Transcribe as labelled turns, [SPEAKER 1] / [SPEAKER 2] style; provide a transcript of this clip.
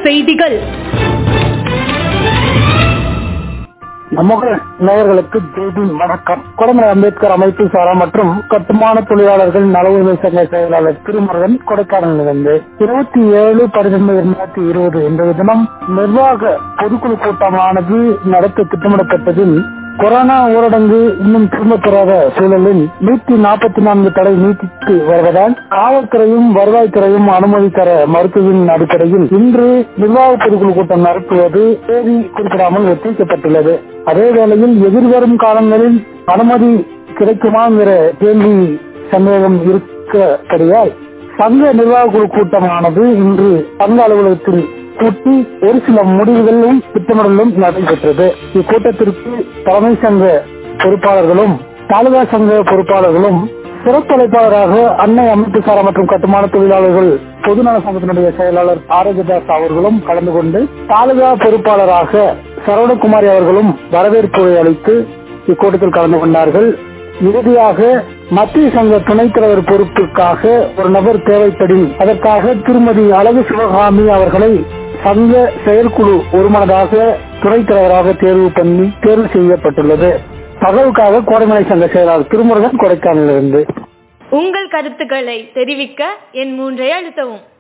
[SPEAKER 1] செய்திகள்
[SPEAKER 2] நமக்கு நேயர்களுக்கு தேதி வணக்கம் குடமலை அம்பேத்கர் அமைப்பு சாரா மற்றும் கட்டுமான தொழிலாளர்கள் நல உரிமை சங்க செயலாளர் திருமுருகன் கொடைக்கானலிருந்து இருபத்தி ஏழு பதினொன்று இரண்டாயிரத்தி இருபது இன்றைய தினம் நிர்வாக பொதுக்குழு கூட்டமானது நடத்த திட்டமிடப்பட்டதில் கொரோனா ஊரடங்கு இன்னும் திரும்ப பெறாத சூழலில் நூத்தி நாற்பத்தி நான்கு தடை நீட்டித்து வருவதால் காவல்துறையும் வருவாய்த்துறையும் அனுமதி தர மறுத்ததின் அடிப்படையில் இன்று நிர்வாக பொதுக்குழு கூட்டம் நடத்துவது தேதி குறிப்பிடாமல் ஒத்திவைக்கப்பட்டுள்ளது அதே வேளையில் எதிர்வரும் காலங்களில் அனுமதி கிடைக்குமா என்கிற கேள்வி சந்தேகம் இருக்கபடியால் சங்க நிர்வாக குழு கூட்டமானது இன்று சங்க அலுவலகத்தில் கூட்டி ஒரு சில முடிவுகளும் திட்டமிடலும் நடைபெற்றது இக்கூட்டத்திற்கு தலைமை சங்க பொறுப்பாளர்களும் தாலுகா சங்க பொறுப்பாளர்களும் சிறப்பு அழைப்பாளராக அன்னை அமைப்பு சாரா மற்றும் கட்டுமான தொழிலாளர்கள் பொதுநல சங்கத்தினுடைய செயலாளர் ஆரோக்கியதாஸ் அவர்களும் கலந்து கொண்டு தாலுகா பொறுப்பாளராக சரவணகுமாரி அவர்களும் வரவேற்பு அளித்து இக்கூட்டத்தில் கலந்து கொண்டார்கள் இறுதியாக மத்திய சங்க துணைத் தலைவர் பொறுப்புக்காக ஒரு நபர் தேவைப்படின் அதற்காக திருமதி அழகு சிவகாமி அவர்களை சங்க செயற்குழு ஒருமனதாக துணைத் தலைவராக தேர்வு பண்ணி தேர்வு செய்யப்பட்டுள்ளது தகவலுக்காக கோடைமலை சங்க செயலாளர் திருமுருகன் கொடைக்கானலிருந்து
[SPEAKER 1] உங்கள் கருத்துக்களை தெரிவிக்க என் மூன்றை அழுத்தவும்